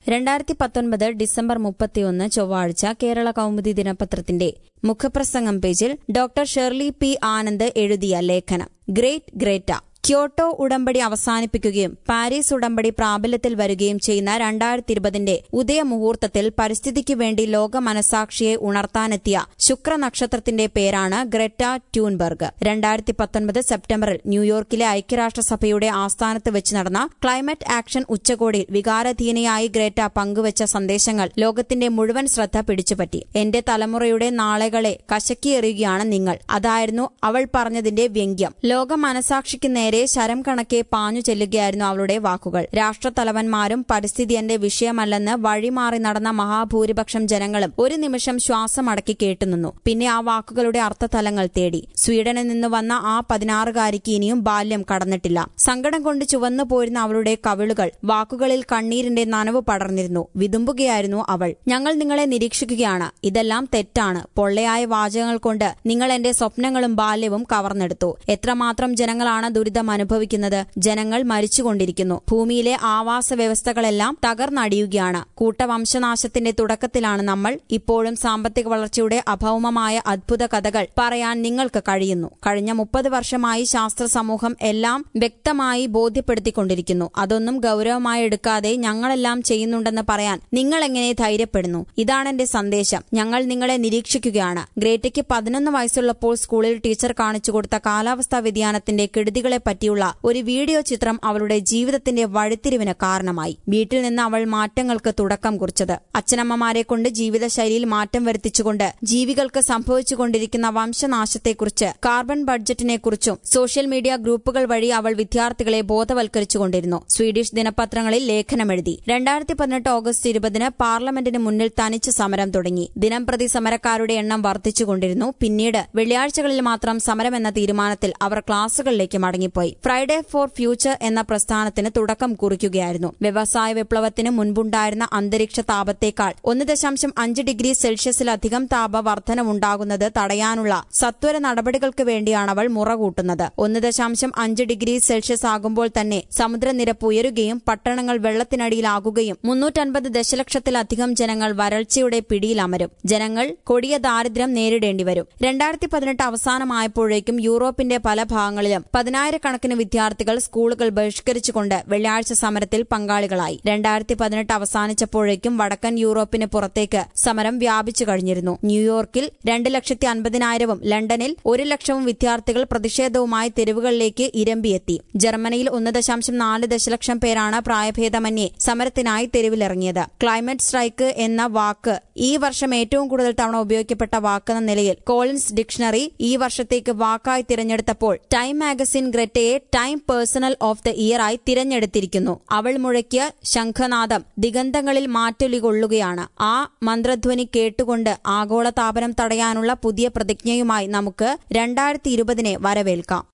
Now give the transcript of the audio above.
രണ്ടായിരത്തി പത്തൊൻപത് ഡിസംബർ മുപ്പത്തിയൊന്ന് ചൊവ്വാഴ്ച കേരള കൗമുദി ദിനപത്രത്തിന്റെ മുഖപ്രസംഗം പേജിൽ ഡോക്ടർ ഷെർലി പി ആനന്ദ് എഴുതിയ ലേഖനം ഗ്രേറ്റ് ഗ്രേറ്റ ക്യോട്ടോ ഉടമ്പടി അവസാനിപ്പിക്കുകയും പാരീസ് ഉടമ്പടി പ്രാബല്യത്തിൽ വരികയും ചെയ്യുന്ന രണ്ടായിരത്തി ഇരുപതിന്റെ ഉദയമുഹൂർത്തത്തിൽ പരിസ്ഥിതിക്ക് വേണ്ടി ലോക മനസാക്ഷിയെ ഉണർത്താനെത്തിയ ശുക്രനക്ഷത്രത്തിന്റെ പേരാണ് ഗ്രറ്റ ട്യൂൻബർഗ് രണ്ടായിരത്തി പത്തൊൻപത് സെപ്റ്റംബറിൽ ന്യൂയോർക്കിലെ ഐക്യരാഷ്ട്രസഭയുടെ ആസ്ഥാനത്ത് വെച്ച് നടന്ന ക്ലൈമറ്റ് ആക്ഷൻ ഉച്ചകോടിയിൽ വികാരധീനയായി ഗ്രേറ്റ പങ്കുവച്ച സന്ദേശങ്ങൾ ലോകത്തിന്റെ മുഴുവൻ ശ്രദ്ധ പിടിച്ചുപറ്റി എന്റെ തലമുറയുടെ നാളെകളെ കശക്കിയെറിയുകയാണ് നിങ്ങൾ അതായിരുന്നു അവൾ പറഞ്ഞതിന്റെ വ്യംഗ്യം ലോക മനസാക്ഷിക്ക് നേരെ ശരം കണക്കെ പാഞ്ഞു ചെല്ലുകയായിരുന്നു അവളുടെ വാക്കുകൾ രാഷ്ട്രത്തലവന്മാരും പരിസ്ഥിതി എന്റെ വിഷയമല്ലെന്ന് വഴിമാറി നടന്ന മഹാഭൂരിപക്ഷം ജനങ്ങളും ഒരു നിമിഷം ശ്വാസമടക്കി കേട്ടുനിന്നു പിന്നെ ആ വാക്കുകളുടെ അർത്ഥതലങ്ങൾ തേടി സ്വീഡനിൽ നിന്ന് വന്ന ആ പതിനാറുകാരിക്ക് ഇനിയും ബാല്യം കടന്നിട്ടില്ല സങ്കടം കൊണ്ട് ചുവന്നു പോയിരുന്ന അവളുടെ കവിളുകൾ വാക്കുകളിൽ കണ്ണീരിന്റെ നനവ് പടർന്നിരുന്നു വിതുമ്പുകയായിരുന്നു അവൾ ഞങ്ങൾ നിങ്ങളെ നിരീക്ഷിക്കുകയാണ് ഇതെല്ലാം തെറ്റാണ് പൊള്ളയായ വാചകങ്ങൾ കൊണ്ട് നിങ്ങൾ എന്റെ സ്വപ്നങ്ങളും ബാല്യവും കവർന്നെടുത്തു എത്രമാത്രം ജനങ്ങളാണ് ദുരിതം അനുഭവിക്കുന്നത് ജനങ്ങൾ മരിച്ചുകൊണ്ടിരിക്കുന്നു ഭൂമിയിലെ ആവാസ വ്യവസ്ഥകളെല്ലാം തകർന്നടിയുകയാണ് കൂട്ടവംശനാശത്തിന്റെ തുടക്കത്തിലാണ് നമ്മൾ ഇപ്പോഴും സാമ്പത്തിക വളർച്ചയുടെ അഭൗമമായ അത്ഭുത കഥകൾ പറയാൻ നിങ്ങൾക്ക് കഴിയുന്നു കഴിഞ്ഞ മുപ്പത് വർഷമായി ശാസ്ത്ര സമൂഹം എല്ലാം വ്യക്തമായി ബോധ്യപ്പെടുത്തിക്കൊണ്ടിരിക്കുന്നു അതൊന്നും ഗൌരവമായി എടുക്കാതെ ഞങ്ങളെല്ലാം ചെയ്യുന്നുണ്ടെന്ന് പറയാൻ നിങ്ങൾ എങ്ങനെ ധൈര്യപ്പെടുന്നു ഇതാണ് എന്റെ സന്ദേശം ഞങ്ങൾ നിങ്ങളെ നിരീക്ഷിക്കുകയാണ് ഗ്രേറ്റയ്ക്ക് പതിനൊന്ന് വയസ്സുള്ളപ്പോൾ സ്കൂളിൽ ടീച്ചർ കാണിച്ചു കൊടുത്ത കാലാവസ്ഥാ വ്യതിയാനത്തിന്റെ കെടുതികളെ പറ്റിയുള്ള ഒരു വീഡിയോ ചിത്രം അവളുടെ ജീവിതത്തിന്റെ വഴിത്തിരിവിന് കാരണമായി വീട്ടിൽ നിന്ന് അവൾ മാറ്റങ്ങൾക്ക് തുടക്കം കുറിച്ചത് അച്ഛനമ്മമാരെ കൊണ്ട് ജീവിതശൈലിയിൽ മാറ്റം വരുത്തിച്ചുകൊണ്ട് ജീവികൾക്ക് സംഭവിച്ചുകൊണ്ടിരിക്കുന്ന വംശനാശത്തെക്കുറിച്ച് കാർബൺ ബഡ്ജറ്റിനെക്കുറിച്ചും സോഷ്യൽ മീഡിയ ഗ്രൂപ്പുകൾ വഴി അവൾ വിദ്യാർത്ഥികളെ ബോധവൽക്കരിച്ചുകൊണ്ടിരുന്നു സ്വീഡിഷ് ദിനപത്രങ്ങളിൽ ലേഖനമെഴുതി രണ്ടായിരത്തി പതിനെട്ട് ഓഗസ്റ്റ് ഇരുപതിന് പാർലമെന്റിന് മുന്നിൽ തനിച്ച് സമരം തുടങ്ങി ദിനംപ്രതി സമരക്കാരുടെ എണ്ണം വർദ്ധിച്ചുകൊണ്ടിരുന്നു പിന്നീട് വെള്ളിയാഴ്ചകളിൽ മാത്രം സമരമെന്ന തീരുമാനത്തിൽ അവർ ക്ലാസുകളിലേക്ക് മടങ്ങിപ്പോയി ഫ്രൈഡേ ഫോർ ഫ്യൂച്ചർ എന്ന പ്രസ്ഥാനത്തിന് തുടക്കം കുറിക്കുകയായിരുന്നു വ്യവസായ വിപ്ലവത്തിന് മുൻപുണ്ടായിരുന്ന അന്തരീക്ഷ താപത്തേക്കാൾ ഒന്ന് ദശാംശം അഞ്ച് ഡിഗ്രി സെൽഷ്യസിലധികം താപ വർധനവുണ്ടാകുന്നത് തടയാനുള്ള സത്വര നടപടികൾക്ക് വേണ്ടിയാണ് അവൾ മുറ കൂട്ടുന്നത് ഒന്ന് ദശാംശം അഞ്ച് ഡിഗ്രി സെൽഷ്യസ് ആകുമ്പോൾ തന്നെ സമുദ്രനിരപ്പ് ഉയരുകയും പട്ടണങ്ങൾ വെള്ളത്തിനടിയിലാകുകയും മുന്നൂറ്റൻപത് ദശലക്ഷത്തിലധികം ജനങ്ങൾ വരൾച്ചയുടെ പിടിയിലമരും ജനങ്ങൾ കൊടിയ ദാരിദ്ര്യം നേരിടേണ്ടി വരും രണ്ടായിരത്തി പതിനെട്ട് അവസാനമായപ്പോഴേക്കും യൂറോപ്പിന്റെ പല ഭാഗങ്ങളിലും പതിനായിരക്കണക്കിന് വിദ്യാർത്ഥികൾ സ്കൂളുകൾ ബഹിഷ്കരിച്ചുകൊണ്ട് വെള്ളിയാഴ്ച സമരത്തിൽ പങ്കാളികളായി രണ്ടായിരത്തി പതിനെട്ട് അവസാനിച്ചപ്പോഴേക്കും വടക്കൻ യൂറോപ്പിന് പുറത്തേക്ക് സമരം വ്യാപിച്ചു കഴിഞ്ഞിരുന്നു ന്യൂയോർക്കിൽ രണ്ട് ലക്ഷത്തി അൻപതിനായിരവും ലണ്ടനിൽ ഒരു ലക്ഷവും വിദ്യാർത്ഥികൾ പ്രതിഷേധവുമായി തെരുവുകളിലേക്ക് ഇരമ്പിയെത്തി ജർമ്മനിയിൽ ഒന്ന് ദശാംശം നാല് ദശലക്ഷം പേരാണ് പ്രായഭേദമന്യേ സമരത്തിനായി തെരുവിലിറങ്ങിയത് ക്ലൈമറ്റ് സ്ട്രൈക്ക് എന്ന വാക്ക് ഈ വർഷം ഏറ്റവും കൂടുതൽ തവണ ഉപയോഗിക്കപ്പെട്ട വാക്കെന്ന നിലയിൽ കോളിൻസ് ഡിക്ഷണറി ഈ വർഷത്തേക്ക് വാക്കായി തിരഞ്ഞെടുത്തപ്പോൾ ടൈം മാഗസിൻ ഗ്രറ്റയെ Time personal of the year ആയി തിരഞ്ഞെടുത്തിരിക്കുന്നു അവൾ മുഴക്കിയ ശംഖനാദം ദിഗന്തങ്ങളിൽ മാറ്റൊലികൊള്ളുകയാണ് ആ മന്ത്രധ്വനി കേട്ടുകൊണ്ട് ആഗോളതാപനം തടയാനുള്ള പുതിയ പ്രതിജ്ഞയുമായി നമുക്ക് രണ്ടായിരത്തി ഇരുപതിനെ വരവേൽക്കാം